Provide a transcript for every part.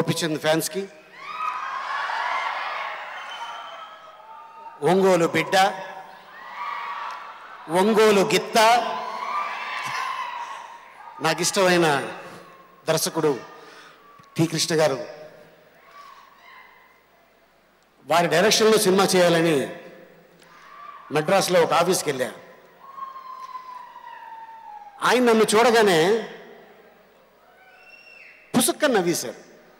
గోపిచంద్ ఫ్యాన్స్కి ఒంగోలు బిడ్డ ఒంగోలు గిత్త నాకు ఇష్టమైన దర్శకుడు టి కృష్ణ గారు వారి డైరెక్షన్లో సినిమా చేయాలని మెడ్రాస్లో ఒక ఆఫీస్కి వెళ్ళా ఆయన నన్ను చూడగానే పుసుక్కని నవ్వేశారు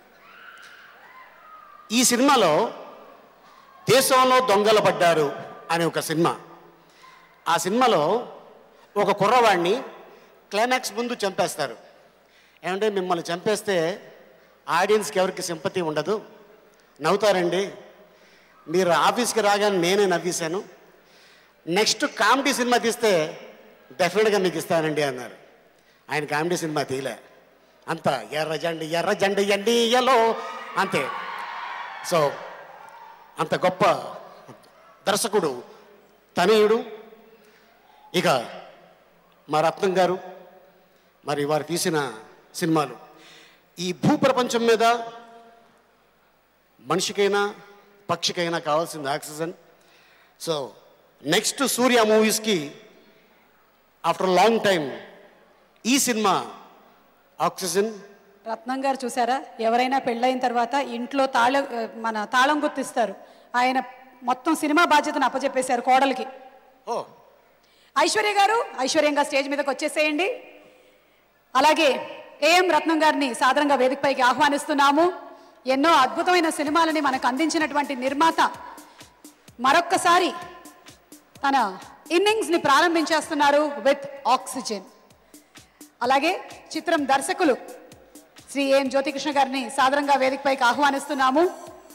ఈ సినిమాలో దేశంలో దొంగలు పడ్డారు అనే ఒక సినిమా ఆ సినిమాలో ఒక కుర్రవాడిని క్లైమాక్స్ ముందు చంపేస్తారు ఏమంటే మిమ్మల్ని చంపేస్తే ఆడియన్స్కి ఎవరికి సింపతి ఉండదు నవ్వుతారండి మీరు ఆఫీస్కి రాగానే నేనే నవ్వేశాను నెక్స్ట్ కామెడీ సినిమా తీస్తే డెఫినెట్గా మీకు ఇస్తానండి అన్నారు ఆయన కామెడీ సినిమా తీయలే అంత ఎర్ర జండి ఎర్ర జండి ఎండి ఎలో అంతే సో అంత గొప్ప దర్శకుడు తనయుడు ఇక మా రత్నం గారు మరి వారు తీసిన సినిమాలు ఈ భూప్రపంచం మీద మనిషికైనా పక్షికైనా కావాల్సింది ఆక్సిజన్ సో నెక్స్ట్ సూర్య మూవీస్కి ఆఫ్టర్ లాంగ్ టైం ఈ సినిమా ఆక్సిజన్ రత్నం గారు చూసారా ఎవరైనా పెళ్ళైన తర్వాత ఇంట్లో తాళ మన తాళం గుర్తిస్తారు ఆయన మొత్తం సినిమా బాధ్యతను అప్పచెప్పేశారు కోడలికి ఓ ఐశ్వర్య గారు ఐశ్వర్యంగా స్టేజ్ మీదకి వచ్చేసేయండి అలాగే ఏఎం రత్నం గారిని సాధారణంగా వేదికపైకి ఆహ్వానిస్తున్నాము ఎన్నో అద్భుతమైన సినిమాలని మనకు అందించినటువంటి నిర్మాత మరొక్కసారి తన ఇన్నింగ్స్ని ప్రారంభించేస్తున్నారు విత్ ఆక్సిజన్ అలాగే చిత్రం దర్శకులు శ్రీ ఏం జ్యోతికృష్ణ గారిని సాధారణంగా వేదికపైకి ఆహ్వానిస్తున్నాము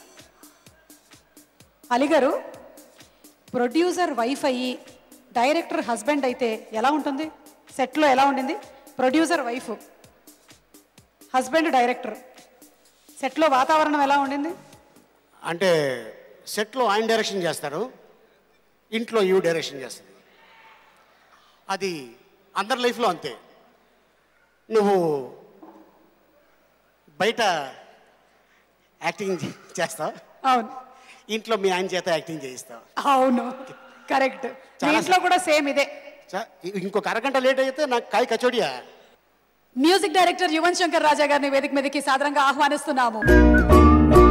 అలిగారు ప్రొడ్యూసర్ వైఫ్ అయ్యి డైరెక్టర్ హస్బెండ్ అయితే ఎలా ఉంటుంది సెట్లో ఎలా ఉండింది ప్రొడ్యూసర్ వైఫ్ హస్బెండ్ డైరెక్టర్ సెట్లో వాతావరణం ఎలా ఉండింది అంటే సెట్లో ఆయన డైరెక్షన్ చేస్తారు ఇంట్లో యూ డైరెక్షన్ చేస్తుంది అది అందరి లైఫ్లో అంతే నువ్వు బయట యాక్టింగ్ చేస్తావు అవును ఇంట్లో మీ ఆయన చేత యాక్టింగ్ చేయిస్తావు అవును కరెక్ట్ మీ చాలా ఇంట్లో కూడా సేమ్ ఇదే చ- ఇంకొక అరగంట లేట్ అయితే నాకు కాయ కచోడియా మ్యూజిక్ డైరెక్టర్ యువన్ శంకర్ రాజా గారిని వేదిక మీదకి సాధారణంగా ఆహ్వానిస్తున్నాము